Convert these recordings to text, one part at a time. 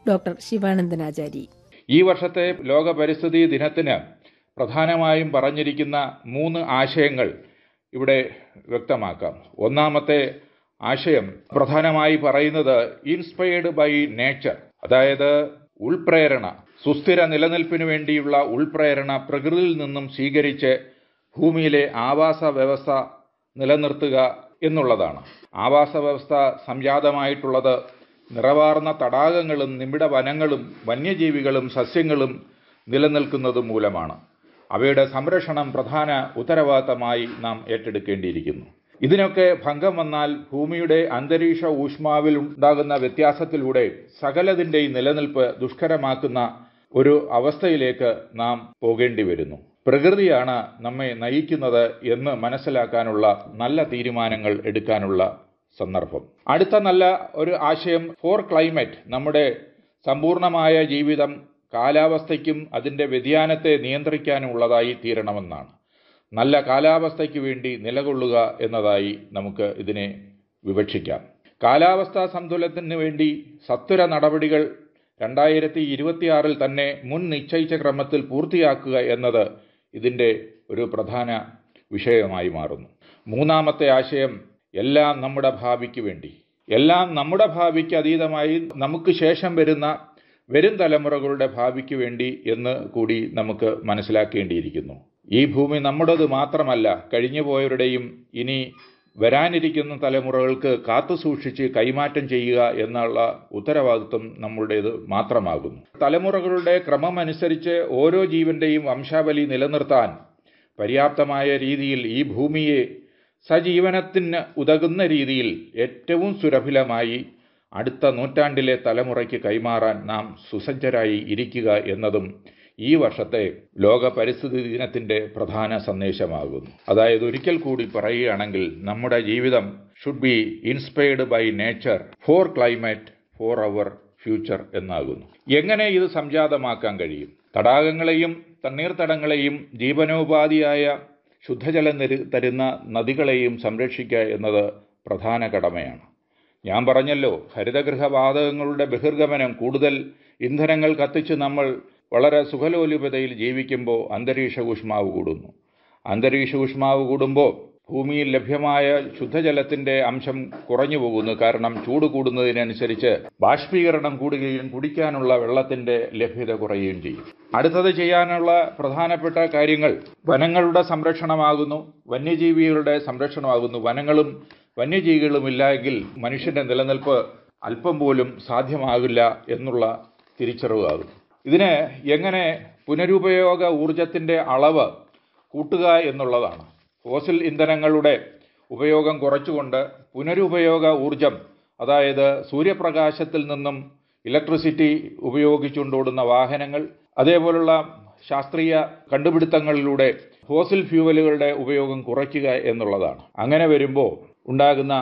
doctor ശിവാനന്ദനാചാരി ഈ വർഷത്തെ ലോക പരിസ്ഥിതി ദിനത്തിന് പ്രധാനമായും പറഞ്ഞിരിക്കുന്ന മൂന്ന് ആശയങ്ങൾ ഇവിടെ വ്യക്തമാക്കാം ഒന്നാമത്തെ ആശയം പ്രധാനമായി പറയുന്നത് ഇൻസ്പയർഡ് ബൈ നേച്ചർ അതായത് ഉൾപ്രേരണ സുസ്ഥിര നിലനിൽപ്പിന് വേണ്ടിയുള്ള ഉൾപ്രേരണ പ്രകൃതിയിൽ നിന്നും സ്വീകരിച്ച് ഭൂമിയിലെ ആവാസ വ്യവസ്ഥ നിലനിർത്തുക എന്നുള്ളതാണ് ആവാസ വ്യവസ്ഥ സംജാതമായിട്ടുള്ളത് നിറവാർന്ന തടാകങ്ങളും നിബിഡ വനങ്ങളും വന്യജീവികളും സസ്യങ്ങളും നിലനിൽക്കുന്നത് മൂലമാണ് അവയുടെ സംരക്ഷണം പ്രധാന ഉത്തരവാദിത്തമായി നാം ഏറ്റെടുക്കേണ്ടിയിരിക്കുന്നു ഇതിനൊക്കെ ഭംഗം വന്നാൽ ഭൂമിയുടെ അന്തരീക്ഷ ഊഷ്മാവിൽ ഉണ്ടാകുന്ന വ്യത്യാസത്തിലൂടെ സകലതിൻ്റെയും നിലനിൽപ്പ് ദുഷ്കരമാക്കുന്ന ഒരു അവസ്ഥയിലേക്ക് നാം പോകേണ്ടി വരുന്നു പ്രകൃതിയാണ് നമ്മെ നയിക്കുന്നത് എന്ന് മനസ്സിലാക്കാനുള്ള നല്ല തീരുമാനങ്ങൾ എടുക്കാനുള്ള സന്ദർഭം അടുത്ത നല്ല ഒരു ആശയം ഫോർ ക്ലൈമറ്റ് നമ്മുടെ സമ്പൂർണമായ ജീവിതം കാലാവസ്ഥയ്ക്കും അതിൻ്റെ വ്യതിയാനത്തെ നിയന്ത്രിക്കാനുള്ളതായി തീരണമെന്നാണ് നല്ല കാലാവസ്ഥയ്ക്ക് വേണ്ടി നിലകൊള്ളുക എന്നതായി നമുക്ക് ഇതിനെ വിവക്ഷിക്കാം കാലാവസ്ഥാ സന്തുലനത്തിന് വേണ്ടി സത്വര നടപടികൾ രണ്ടായിരത്തി ഇരുപത്തിയാറിൽ തന്നെ മുൻ നിശ്ചയിച്ച ക്രമത്തിൽ പൂർത്തിയാക്കുക എന്നത് ഇതിൻ്റെ ഒരു പ്രധാന വിഷയമായി മാറുന്നു മൂന്നാമത്തെ ആശയം എല്ലാം നമ്മുടെ ഭാവിക്ക് വേണ്ടി എല്ലാം നമ്മുടെ ഭാവിക്ക് അതീതമായി നമുക്ക് ശേഷം വരുന്ന വരും തലമുറകളുടെ ഭാവിക്ക് വേണ്ടി എന്ന് കൂടി നമുക്ക് മനസ്സിലാക്കേണ്ടിയിരിക്കുന്നു ഈ ഭൂമി നമ്മുടേത് മാത്രമല്ല കഴിഞ്ഞുപോയവരുടെയും ഇനി വരാനിരിക്കുന്ന തലമുറകൾക്ക് കാത്തു സൂക്ഷിച്ച് കൈമാറ്റം ചെയ്യുക എന്നുള്ള ഉത്തരവാദിത്വം നമ്മളുടേത് മാത്രമാകുന്നു തലമുറകളുടെ ക്രമമനുസരിച്ച് ഓരോ ജീവന്റെയും വംശാവലി നിലനിർത്താൻ പര്യാപ്തമായ രീതിയിൽ ഈ ഭൂമിയെ സജീവനത്തിന് ഉതകുന്ന രീതിയിൽ ഏറ്റവും സുരഭിലമായി അടുത്ത നൂറ്റാണ്ടിലെ തലമുറയ്ക്ക് കൈമാറാൻ നാം സുസജ്ജരായി ഇരിക്കുക എന്നതും ഈ വർഷത്തെ ലോക പരിസ്ഥിതി ദിനത്തിന്റെ പ്രധാന സന്ദേശമാകുന്നു അതായത് ഒരിക്കൽ കൂടി പറയുകയാണെങ്കിൽ നമ്മുടെ ജീവിതം should be inspired by nature for climate for our future എന്നാകുന്നു എങ്ങനെ ഇത് സംജാതമാക്കാൻ കഴിയും തടാകങ്ങളെയും തണ്ണീർത്തടങ്ങളെയും ജീവനോപാധിയായ ശുദ്ധജലം തരുന്ന നദികളെയും സംരക്ഷിക്കുക എന്നത് പ്രധാന കടമയാണ് ഞാൻ പറഞ്ഞല്ലോ ഹരിതഗൃഹവാതകങ്ങളുടെ ബഹിർഗമനം കൂടുതൽ ഇന്ധനങ്ങൾ കത്തിച്ച് നമ്മൾ വളരെ സുഖലോലുപതയിൽ ജീവിക്കുമ്പോൾ അന്തരീക്ഷ ഊഷ്മാവ് കൂടുന്നു അന്തരീക്ഷ ഊഷ്മാവ് കൂടുമ്പോൾ ഭൂമിയിൽ ലഭ്യമായ ശുദ്ധജലത്തിന്റെ അംശം കുറഞ്ഞു പോകുന്നു കാരണം ചൂട് കൂടുന്നതിനനുസരിച്ച് ബാഷ്പീകരണം കൂടുകയും കുടിക്കാനുള്ള വെള്ളത്തിന്റെ ലഭ്യത കുറയുകയും ചെയ്യും അടുത്തത് ചെയ്യാനുള്ള പ്രധാനപ്പെട്ട കാര്യങ്ങൾ വനങ്ങളുടെ സംരക്ഷണമാകുന്നു വന്യജീവികളുടെ സംരക്ഷണമാകുന്നു വനങ്ങളും വന്യജീവികളും ഇല്ലെങ്കിൽ മനുഷ്യന്റെ നിലനിൽപ്പ് അല്പം പോലും സാധ്യമാകില്ല എന്നുള്ള തിരിച്ചറിവാകും ഇതിന് എങ്ങനെ പുനരുപയോഗ ഊർജത്തിന്റെ അളവ് കൂട്ടുക എന്നുള്ളതാണ് ഫോസിൽ ഇന്ധനങ്ങളുടെ ഉപയോഗം കുറച്ചുകൊണ്ട് പുനരുപയോഗ ഊർജം അതായത് സൂര്യപ്രകാശത്തിൽ നിന്നും ഇലക്ട്രിസിറ്റി ഉപയോഗിച്ചുകൊണ്ടോടുന്ന വാഹനങ്ങൾ അതേപോലുള്ള ശാസ്ത്രീയ കണ്ടുപിടുത്തങ്ങളിലൂടെ ഫോസിൽ ഫ്യൂവലുകളുടെ ഉപയോഗം കുറയ്ക്കുക എന്നുള്ളതാണ് അങ്ങനെ വരുമ്പോൾ ഉണ്ടാകുന്ന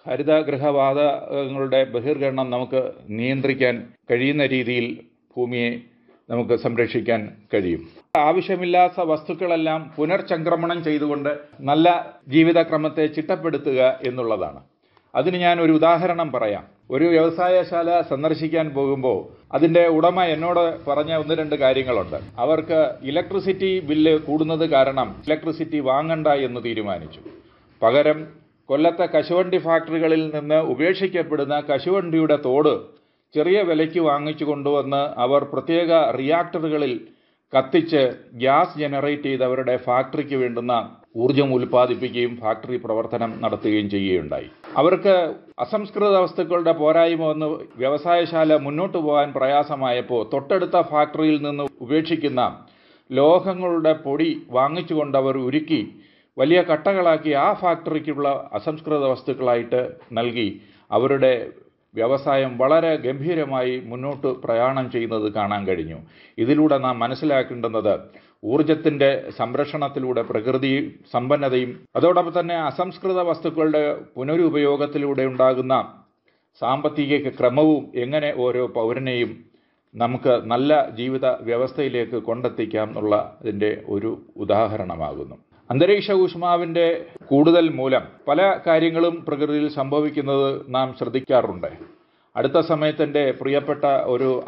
ഹരിതഗൃഹവാതകങ്ങളുടെ ബഹിർഗമനം നമുക്ക് നിയന്ത്രിക്കാൻ കഴിയുന്ന രീതിയിൽ ഭൂമിയെ നമുക്ക് സംരക്ഷിക്കാൻ കഴിയും ആവശ്യമില്ലാത്ത വസ്തുക്കളെല്ലാം പുനർചംക്രമണം ചെയ്തുകൊണ്ട് നല്ല ജീവിതക്രമത്തെ ചിട്ടപ്പെടുത്തുക എന്നുള്ളതാണ് അതിന് ഞാൻ ഒരു ഉദാഹരണം പറയാം ഒരു വ്യവസായശാല സന്ദർശിക്കാൻ പോകുമ്പോൾ അതിന്റെ ഉടമ എന്നോട് പറഞ്ഞ ഒന്ന് രണ്ട് കാര്യങ്ങളുണ്ട് അവർക്ക് ഇലക്ട്രിസിറ്റി ബില്ല് കൂടുന്നത് കാരണം ഇലക്ട്രിസിറ്റി വാങ്ങണ്ട എന്ന് തീരുമാനിച്ചു പകരം കൊല്ലത്തെ കശുവണ്ടി ഫാക്ടറികളിൽ നിന്ന് ഉപേക്ഷിക്കപ്പെടുന്ന കശുവണ്ടിയുടെ തോട് ചെറിയ വിലയ്ക്ക് വാങ്ങിച്ചു കൊണ്ടുവന്ന് അവർ പ്രത്യേക റിയാക്ടറുകളിൽ കത്തിച്ച് ഗ്യാസ് ജനറേറ്റ് ചെയ്ത് അവരുടെ ഫാക്ടറിക്ക് വേണ്ടുന്ന ഊർജം ഉൽപ്പാദിപ്പിക്കുകയും ഫാക്ടറി പ്രവർത്തനം നടത്തുകയും ചെയ്യുകയുണ്ടായി അവർക്ക് അസംസ്കൃത വസ്തുക്കളുടെ പോരായ്മ വന്ന് വ്യവസായശാല മുന്നോട്ട് പോകാൻ പ്രയാസമായപ്പോൾ തൊട്ടടുത്ത ഫാക്ടറിയിൽ നിന്ന് ഉപേക്ഷിക്കുന്ന ലോഹങ്ങളുടെ പൊടി വാങ്ങിച്ചുകൊണ്ട് അവർ ഉരുക്കി വലിയ കട്ടകളാക്കി ആ ഫാക്ടറിക്കുള്ള അസംസ്കൃത വസ്തുക്കളായിട്ട് നൽകി അവരുടെ വ്യവസായം വളരെ ഗംഭീരമായി മുന്നോട്ട് പ്രയാണം ചെയ്യുന്നത് കാണാൻ കഴിഞ്ഞു ഇതിലൂടെ നാം മനസ്സിലാക്കേണ്ടുന്നത് ഊർജത്തിൻ്റെ സംരക്ഷണത്തിലൂടെ പ്രകൃതി സമ്പന്നതയും അതോടൊപ്പം തന്നെ അസംസ്കൃത വസ്തുക്കളുടെ പുനരുപയോഗത്തിലൂടെ ഉണ്ടാകുന്ന സാമ്പത്തിക ക്രമവും എങ്ങനെ ഓരോ പൗരനെയും നമുക്ക് നല്ല ജീവിത വ്യവസ്ഥയിലേക്ക് കൊണ്ടെത്തിക്കാം എന്നുള്ള ഇതിൻ്റെ ഒരു ഉദാഹരണമാകുന്നു അന്തരീക്ഷ ഊഷ്മാവിൻ്റെ കൂടുതൽ മൂലം പല കാര്യങ്ങളും പ്രകൃതിയിൽ സംഭവിക്കുന്നത് നാം ശ്രദ്ധിക്കാറുണ്ട് അടുത്ത സമയത്ത് എൻ്റെ പ്രിയപ്പെട്ട ഒരു